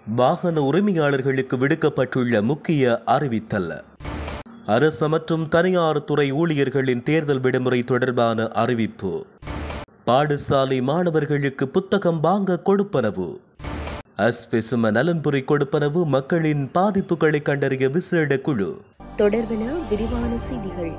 வாகன உரிமையாளர்களுக்கு விடுக்கப்பட்டுள்ள முக்கிய அறிவித்தல் அரசு மற்றும் தனியார் துறை ஊழியர்களின் தேர்தல் விடுமுறை தொடர்பான அறிவிப்பு பாடசாலை மாணவர்களுக்கு புத்தகம் வாங்க கொடுப்பனவு அஸ்வெசும நலன்புரி கொடுப்பனவு மக்களின் பாதிப்புகளை கண்டறிய விசேட குழு தொடர்பென விரிவான செய்திகள்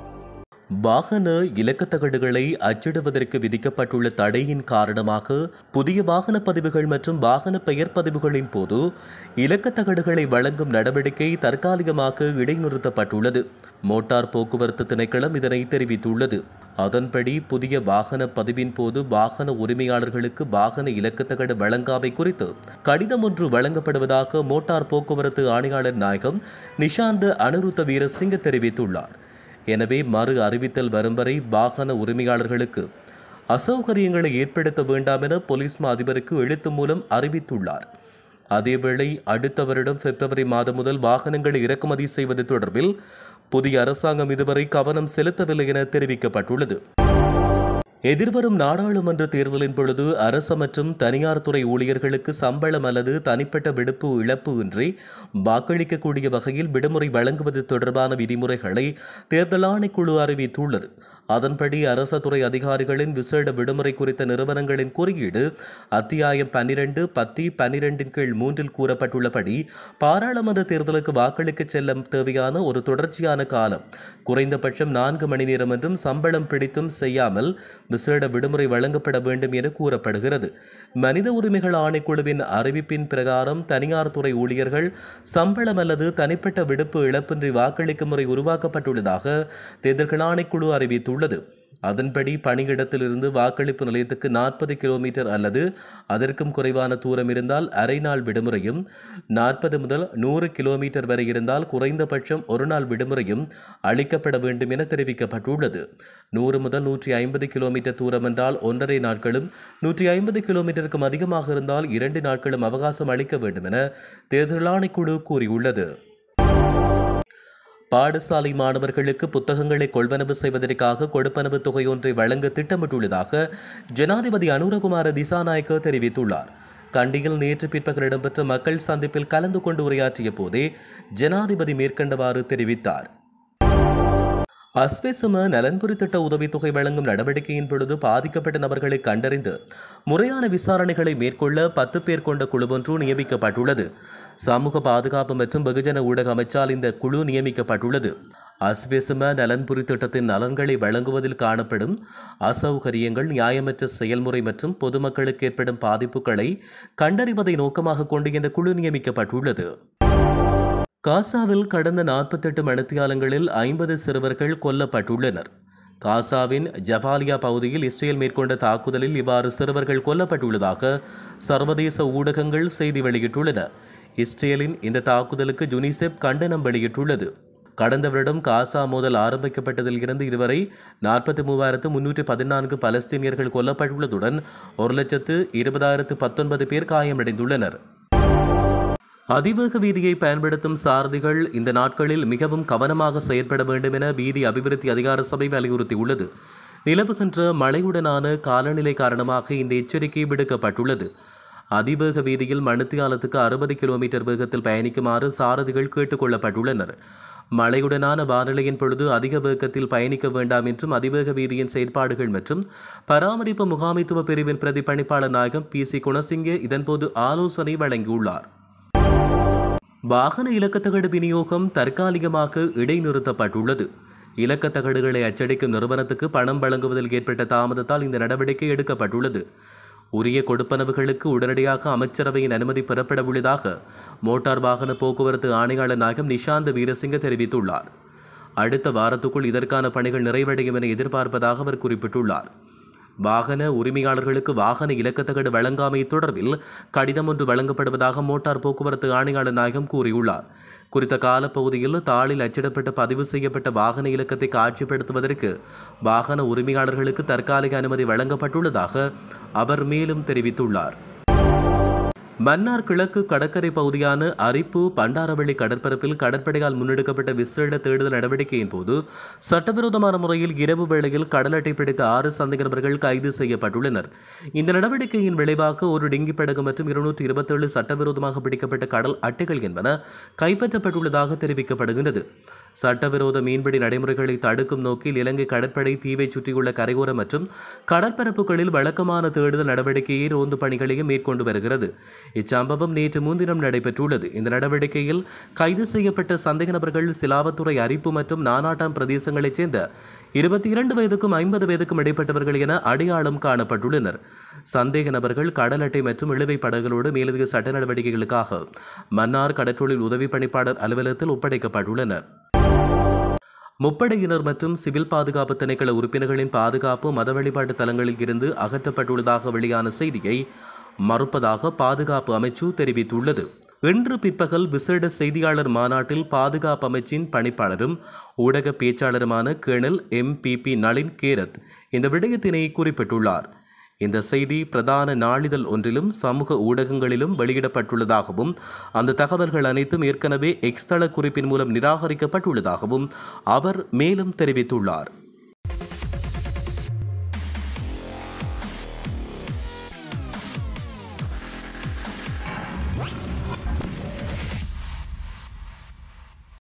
வாகன இலக்கத்தகடுகளை அச்சிடுவதற்கு விதிக்கப்பட்டுள்ள தடையின் காரணமாக புதிய வாகன பதிவுகள் மற்றும் வாகன பெயர் பதிவுகளின் போது இலக்கத்தகடுகளை வழங்கும் நடவடிக்கை தற்காலிகமாக இடைநிறுத்தப்பட்டுள்ளது மோட்டார் போக்குவரத்து திணைக்களம் இதனை தெரிவித்துள்ளது அதன்படி புதிய வாகன பதிவின் போது வாகன உரிமையாளர்களுக்கு வாகன இலக்கத்தகடு வழங்காமை குறித்து கடிதம் ஒன்று வழங்கப்படுவதாக மோட்டார் போக்குவரத்து ஆணையாளர் நாயகம் நிஷாந்த் அனுருத்த வீரசிங்க தெரிவித்துள்ளார் எனவே மறு அறிவித்தல் வரும் வரை வாகன உரிமையாளர்களுக்கு அசௌகரியங்களை ஏற்படுத்த வேண்டாம் என போலீஸ் மா அதிபருக்கு எழுத்து மூலம் அறிவித்துள்ளார் அதேவேளை அடுத்த வருடம் பிப்ரவரி மாதம் முதல் வாகனங்களை இறக்குமதி செய்வது தொடர்பில் புதிய அரசாங்கம் இதுவரை கவனம் செலுத்தவில்லை என தெரிவிக்கப்பட்டுள்ளது எதிர்வரும் நாடாளுமன்ற தேர்தலின் பொழுது அரசு மற்றும் தனியார் துறை ஊழியர்களுக்கு சம்பளம் அல்லது தனிப்பட்ட விடுப்பு இழப்பு இன்றி வாக்களிக்கக்கூடிய வகையில் விடுமுறை வழங்குவது தொடர்பான விதிமுறைகளை தேர்தல் ஆணைக்குழு அறிவித்துள்ளது அதன்படி அரச துறை அதிகாரிகளின் விசேட விடுமுறை குறித்த நிறுவனங்களின் குறியீடு அத்தியாயம் பன்னிரண்டு பத்தி பன்னிரெண்டின் கீழ் மூன்றில் கூறப்பட்டுள்ளபடி பாராளுமன்ற தேர்தலுக்கு வாக்களிக்க செல்ல தேவையான ஒரு தொடர்ச்சியான காலம் குறைந்தபட்சம் நான்கு மணி நேரம் என்றும் சம்பளம் பிடித்தும் செய்யாமல் விசேட விடுமுறை வழங்கப்பட வேண்டும் என கூறப்படுகிறது மனித உரிமைகள் ஆணைக்குழுவின் அறிவிப்பின் பிரகாரம் தனியார் துறை ஊழியர்கள் சம்பளம் அல்லது தனிப்பட்ட விடுப்பு இழப்பின்றி வாக்களிக்கும் முறை உருவாக்கப்பட்டுள்ளதாக தேர்தல்கள் ஆணைக்குழு அறிவித்துள்ளது அதன்படி பணியிடத்திலிருந்து வாக்களிப்பு நிலையத்துக்கு நாற்பது கிலோமீட்டர் அல்லது அதற்கும் குறைவான தூரம் இருந்தால் அரை நாள் விடுமுறையும் நாற்பது முதல் நூறு கிலோமீட்டர் வரை இருந்தால் குறைந்தபட்சம் ஒரு நாள் விடுமுறையும் அளிக்கப்பட வேண்டும் என தெரிவிக்கப்பட்டுள்ளது நூறு முதல் நூற்றி ஐம்பது கிலோமீட்டர் தூரம் என்றால் ஒன்றரை நாட்களும் நூற்றி ஐம்பது கிலோமீட்டருக்கும் அதிகமாக இருந்தால் இரண்டு நாட்களும் அவகாசம் அளிக்க வேண்டும் என தேர்தல் ஆணைக்குழு கூறியுள்ளது பாடசாலை மாணவர்களுக்கு புத்தகங்களை கொள்வனவு செய்வதற்காக கொடுப்பனவு தொகை ஒன்றை வழங்க திட்டமிட்டுள்ளதாக ஜனாதிபதி அனுரகுமார திசாநாயக்க தெரிவித்துள்ளார் கண்டியில் நேற்று பிற்பகல் இடம்பெற்ற மக்கள் சந்திப்பில் கலந்து கொண்டு உரையாற்றிய போதே ஜனாதிபதி மேற்கண்டவாறு தெரிவித்தார் அஸ்வெசும நலன்புரி திட்ட உதவித்தொகை வழங்கும் நடவடிக்கையின் பொழுது பாதிக்கப்பட்ட நபர்களை கண்டறிந்து முறையான விசாரணைகளை மேற்கொள்ள பத்து பேர் கொண்ட குழு ஒன்று நியமிக்கப்பட்டுள்ளது சமூக பாதுகாப்பு மற்றும் வெகுஜன ஊடக அமைச்சால் இந்த குழு நியமிக்கப்பட்டுள்ளது அஸ்வெசும நலன்புரி திட்டத்தின் நலன்களை வழங்குவதில் காணப்படும் அசௌகரியங்கள் நியாயமற்ற செயல்முறை மற்றும் பொதுமக்களுக்கு ஏற்படும் பாதிப்புகளை கண்டறிவதை நோக்கமாக கொண்டு இந்த குழு நியமிக்கப்பட்டுள்ளது காசாவில் கடந்த நாற்பத்தெட்டு மணித்தியாலங்களில் ஐம்பது சிறுவர்கள் கொல்லப்பட்டுள்ளனர் காசாவின் ஜபாலியா பகுதியில் இஸ்ரேல் மேற்கொண்ட தாக்குதலில் இவ்வாறு சிறுவர்கள் கொல்லப்பட்டுள்ளதாக சர்வதேச ஊடகங்கள் செய்தி வெளியிட்டுள்ளன இஸ்ரேலின் இந்த தாக்குதலுக்கு யுனிசெப் கண்டனம் வெளியிட்டுள்ளது கடந்த வருடம் காசா மோதல் ஆரம்பிக்கப்பட்டதில் இருந்து இதுவரை நாற்பத்தி மூவாயிரத்து முன்னூற்றி பதினான்கு பலஸ்தீனியர்கள் கொல்லப்பட்டுள்ளதுடன் ஒரு லட்சத்து இருபதாயிரத்து பத்தொன்பது பேர் காயமடைந்துள்ளனர் அதிவேக வீதியை பயன்படுத்தும் சாரதிகள் இந்த நாட்களில் மிகவும் கவனமாக செயற்பட வேண்டும் என வீதி அபிவிருத்தி அதிகார சபை வலியுறுத்தியுள்ளது நிலவுகின்ற மழையுடனான காலநிலை காரணமாக இந்த எச்சரிக்கை விடுக்கப்பட்டுள்ளது அதிவேக வீதியில் மணித்தியாலத்துக்கு அறுபது கிலோமீட்டர் வேகத்தில் பயணிக்குமாறு சாரதிகள் கேட்டுக்கொள்ளப்பட்டுள்ளனர் மழையுடனான வானிலையின் பொழுது அதிக வேகத்தில் பயணிக்க வேண்டாம் என்றும் அதிவேக வீதியின் செயற்பாடுகள் மற்றும் பராமரிப்பு முகாமைத்துவ பிரிவின் பிரதிபலிப்பாளர் நாயகம் பி சி குணசிங்கே இதன்போது ஆலோசனை வழங்கியுள்ளார் வாகன இலக்கத்தகடு விநியோகம் தற்காலிகமாக இடைநிறுத்தப்பட்டுள்ளது இலக்கத்தகடுகளை அச்சடிக்கும் நிறுவனத்துக்கு பணம் வழங்குவதில் ஏற்பட்ட தாமதத்தால் இந்த நடவடிக்கை எடுக்கப்பட்டுள்ளது உரிய கொடுப்பனவுகளுக்கு உடனடியாக அமைச்சரவையின் அனுமதி பெறப்பட உள்ளதாக மோட்டார் வாகன போக்குவரத்து ஆணையாளர் நாயகம் நிஷாந்த் வீரசிங்க தெரிவித்துள்ளார் அடுத்த வாரத்துக்குள் இதற்கான பணிகள் நிறைவடையும் என எதிர்பார்ப்பதாக அவர் குறிப்பிட்டுள்ளார் வாகன உரிமையாளர்களுக்கு வாகன இலக்கத்தகடு வழங்காமை தொடர்பில் கடிதம் ஒன்று வழங்கப்படுவதாக மோட்டார் போக்குவரத்து ஆணையாளர் நாயகம் கூறியுள்ளார் குறித்த காலப்பகுதியில் தாளில் அச்சிடப்பட்ட பதிவு செய்யப்பட்ட வாகன இலக்கத்தை காட்சிப்படுத்துவதற்கு வாகன உரிமையாளர்களுக்கு தற்காலிக அனுமதி வழங்கப்பட்டுள்ளதாக அவர் மேலும் தெரிவித்துள்ளார் மன்னார் கிழக்கு கடற்கரை பகுதியான அரிப்பு பண்டாரவள்ளி கடற்பரப்பில் கடற்படையால் முன்னெடுக்கப்பட்ட விசேட தேடுதல் நடவடிக்கையின் போது சட்டவிரோதமான முறையில் இரவு வேளையில் கடல் அட்டை பிடித்த ஆறு சந்தேக நபர்கள் கைது செய்யப்பட்டுள்ளனர் இந்த நடவடிக்கையின் விளைவாக ஒரு டிங்கி படகு மற்றும் இருநூற்றி இருபத்தேழு சட்டவிரோதமாக பிடிக்கப்பட்ட கடல் அட்டைகள் என்பன கைப்பற்றப்பட்டுள்ளதாக தெரிவிக்கப்படுகின்றது சட்டவிரோத மீன்பிடி நடைமுறைகளை தடுக்கும் நோக்கில் இலங்கை கடற்படை தீவை சுற்றியுள்ள கரையோர மற்றும் கடற்பரப்புகளில் வழக்கமான தேடுதல் நடவடிக்கையை ரோந்து பணிகளையும் மேற்கொண்டு வருகிறது இச்சம்பவம் நேற்று முன்தினம் நடைபெற்றுள்ளது இந்த நடவடிக்கையில் கைது செய்யப்பட்ட சந்தேக நபர்கள் சிலாவத்துறை அரிப்பு மற்றும் நானாட்டாம் பிரதேசங்களைச் சேர்ந்த இருபத்தி இரண்டு வயதுக்கும் ஐம்பது வயதுக்கும் இடைப்பட்டவர்கள் என அடையாளம் காணப்பட்டுள்ளனர் சந்தேக நபர்கள் கடல் அட்டை மற்றும் இழுவை படகுகளோடு மேலதிக சட்ட நடவடிக்கைகளுக்காக மன்னார் கடற்றொழில் உதவி பணிப்பாளர் அலுவலகத்தில் ஒப்படைக்கப்பட்டுள்ளனர் முப்படையினர் மற்றும் சிவில் பாதுகாப்பு திணைக்கள உறுப்பினர்களின் பாதுகாப்பு மத வழிபாட்டு தலங்களில் இருந்து அகற்றப்பட்டுள்ளதாக வெளியான செய்தியை மறுப்பதாக பாதுகாப்பு அமைச்சு தெரிவித்துள்ளது இன்று பிற்பகல் விசேட செய்தியாளர் மாநாட்டில் பாதுகாப்பு அமைச்சின் பணிப்பாளரும் ஊடக பேச்சாளருமான colonel M P P Nalin Herath இந்த விடயத்தினை குறிப்பிட்டுள்ளார் இந்த செய்தி பிரதான நாளிதழ் ஒன்றிலும் சமூக ஊடகங்களிலும் வெளியிடப்பட்டுள்ளதாகவும் அந்த தகவல்கள் அனைத்தும் ஏற்கனவே எக்ஸ்தள குறிப்பின் மூலம் நிராகரிக்கப்பட்டுள்ளதாகவும் அவர் மேலும் தெரிவித்துள்ளார்